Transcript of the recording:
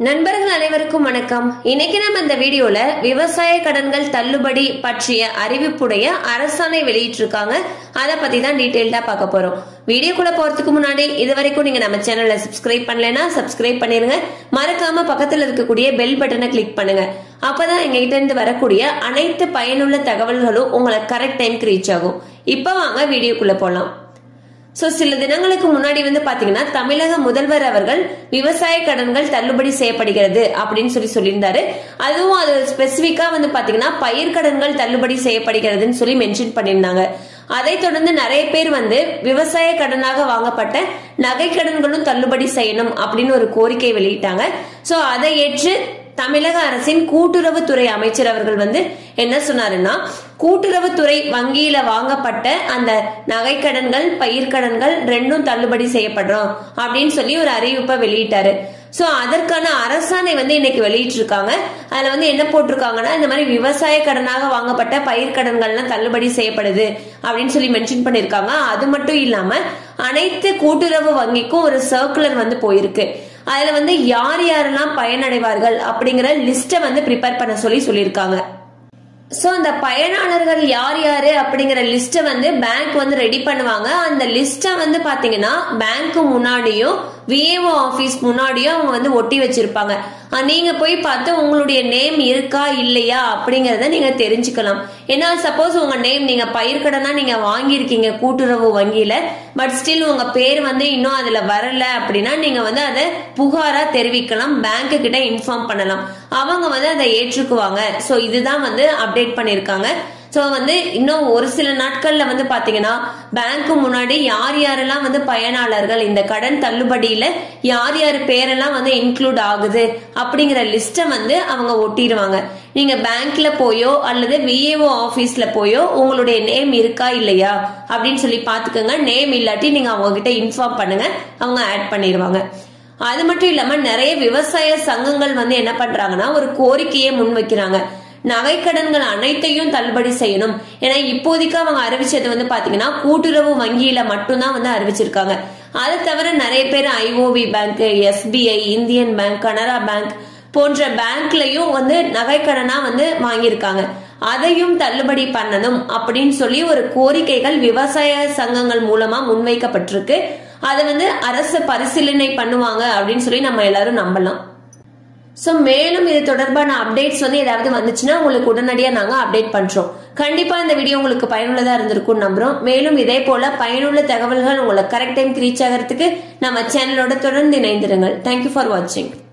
நண்பர்கள் அனைவருக்கும் வணக்கம் இன்னைக்கு நம்ம இந்த வீடியோல விவசாய கடன்கள் தள்ளுபடி பற்றிய அறிவிப்புடைய அரசாணை வெளியிட்டிருக்காங்க அதை பத்தி தான் டீடைல்டா பார்க்க போறோம் வீடியோக்குள்ள போறதுக்கு முன்னாடி இது வரைக்கும் நீங்க நம்ம சேனல்ல சப்ஸ்கிரைப் பண்ணலைன்னா சப்ஸ்கிரைப் பண்ணிருங்க மறக்காம பக்கத்துல இருக்கக்கூடிய பெல் பட்டனை கிளிக் பண்ணுங்க அப்பதான் எங்க கிட்ட இருந்து வரக்கூடிய அனைத்து பயனுள்ள தகவல்களும் உங்களை கரெக்ட் டைம்க்கு ரீச் ஆகும் இப்ப வாங்க வீடியோக்குள்ள போலாம் சோ சில தினங்களுக்கு முன்னாடி வந்து பாத்தீங்கன்னா தமிழக முதல்வர் அவர்கள் விவசாய கடன்கள் தள்ளுபடி செய்யப்படுகிறது அப்படின்னு சொல்லி சொல்லியிருந்தாரு அதுவும் அது ஸ்பெசிபிக்கா வந்து பாத்தீங்கன்னா பயிர் கடன்கள் தள்ளுபடி செய்யப்படுகிறதுன்னு சொல்லி மென்ஷன் பண்ணியிருந்தாங்க அதை தொடர்ந்து நிறைய பேர் வந்து விவசாய கடனாக வாங்கப்பட்ட நகை கடன்களும் தள்ளுபடி செய்யணும் அப்படின்னு ஒரு கோரிக்கை வெளியிட்டாங்க சோ அதை ஏற்று தமிழக அரசின் கூட்டுறவுத்துறை அமைச்சர் அவர்கள் வந்து என்ன சொன்னாருன்னா கூட்டுறவுத்துறை வங்கியில வாங்கப்பட்ட அந்த நகைக்கடன்கள் பயிர்க்கடன்கள் ரெண்டும் தள்ளுபடி செய்யப்படுறோம் அப்படின்னு சொல்லி ஒரு அறிவிப்பை வெளியிட்டாரு சோ அதற்கான அரசாணை வந்து இன்னைக்கு வெளியிட்டிருக்காங்க அதுல வந்து என்ன போட்டிருக்காங்கன்னா இந்த மாதிரி விவசாய கடனாக வாங்கப்பட்ட பயிர்க்கடன்கள்லாம் தள்ளுபடி செய்யப்படுது அப்படின்னு சொல்லி மென்ஷன் பண்ணிருக்காங்க அது மட்டும் இல்லாம அனைத்து கூட்டுறவு வங்கிக்கும் ஒரு சர்க்குலர் வந்து போயிருக்கு அதுல வந்து யார் யாரெல்லாம் பயனடைவார்கள் அப்படிங்கிற லிஸ்ட்டை வந்து ப்ரிப்பேர் பண்ண சொல்லி சொல்லியிருக்காங்க சோ அந்த பயனாளர்கள் யார் யாரு அப்படிங்கிற லிஸ்ட்டை வந்து பேங்க் வந்து ரெடி பண்ணுவாங்க அந்த லிஸ்ட்டை வந்து பாத்தீங்கன்னா பேங்க் முன்னாடியும் விஏஓ ஆபீஸ் முன்னாடியும் அவங்க வந்து ஒட்டி வச்சிருப்பாங்க அஹ் நீங்க போய் பார்த்து உங்களுடைய நேம் இருக்கா இல்லையா அப்படிங்கறத நீங்க தெரிஞ்சுக்கலாம் ஏன்னா சப்போஸ் உங்க நேம் நீங்க பயிர்க்கடனா நீங்க வாங்கியிருக்கீங்க கூட்டுறவு வங்கியில பட் ஸ்டில் உங்க பேர் வந்து இன்னும் அதுல வரல அப்படின்னா நீங்க வந்து அதை புகாரா தெரிவிக்கலாம் பேங்க் கிட்ட இன்ஃபார்ம் பண்ணலாம் அவங்க வந்து அதை ஏற்றுக்குவாங்க சோ இதுதான் வந்து அப்டேட் பண்ணிருக்காங்க சோ வந்து இன்னும் ஒரு சில நாட்கள்ல வந்து பாத்தீங்கன்னா பேங்க் முன்னாடி யார் யாரெல்லாம் வந்து பயனாளர்கள் இந்த கடன் தள்ளுபடியில யார் யார் பேரெல்லாம் வந்து இன்க்ளூட் ஆகுது அப்படிங்கிற லிஸ்ட்டை வந்து அவங்க ஒட்டிடுவாங்க நீங்க பேங்க்ல போயோ அல்லது விஏஓ ஆபீஸ்ல போயோ உங்களுடைய நேம் இருக்கா இல்லையா அப்படின்னு சொல்லி பாத்துக்கோங்க நேம் இல்லாட்டி நீங்க அவங்க கிட்ட இன்ஃபார்ம் பண்ணுங்க அவங்க ஆட் பண்ணிடுவாங்க அது மட்டும் இல்லாம நிறைய விவசாய சங்கங்கள் வந்து என்ன பண்றாங்கன்னா ஒரு கோரிக்கையை முன்வைக்கிறாங்க நகைக்கடன்கள் அனைத்தையும் தள்ளுபடி செய்யணும் ஏன்னா இப்போதைக்கு அவங்க அறிவிச்சது வந்து பாத்தீங்கன்னா கூட்டுறவு வங்கியில மட்டும்தான் வந்து அறிவிச்சிருக்காங்க அதை தவிர நிறைய பேர் IOB bank SBI Indian bank Canara bank போன்ற பேங்க்லயும் வந்து நகைக்கடனா வந்து வாங்கியிருக்காங்க அதையும் தள்ளுபடி பண்ணணும் அப்படின்னு சொல்லி ஒரு கோரிக்கைகள் விவசாய சங்கங்கள் மூலமா முன்வைக்கப்பட்டிருக்கு அதை வந்து அரசு பரிசீலனை பண்ணுவாங்க அப்படின்னு சொல்லி நம்ம எல்லாரும் நம்பலாம் சோ மேலும் இது தொடர்பான அப்டேட்ஸ் வந்து ஏதாவது வந்துச்சுன்னா உங்களுக்கு உடனடியா நாங்க அப்டேட் பண்றோம் கண்டிப்பா இந்த வீடியோ உங்களுக்கு பயனுள்ளதா இருந்திருக்கும் நம்புறோம் மேலும் இதே போல பயனுள்ள தகவல்கள் உங்களுக்கு கரெக்ட் டைம் ரீச் ஆகிறதுக்கு நம்ம சேனலோட தொடர்ந்து இணைந்திருங்கள் தேங்க்யூ ஃபார் வாட்சிங்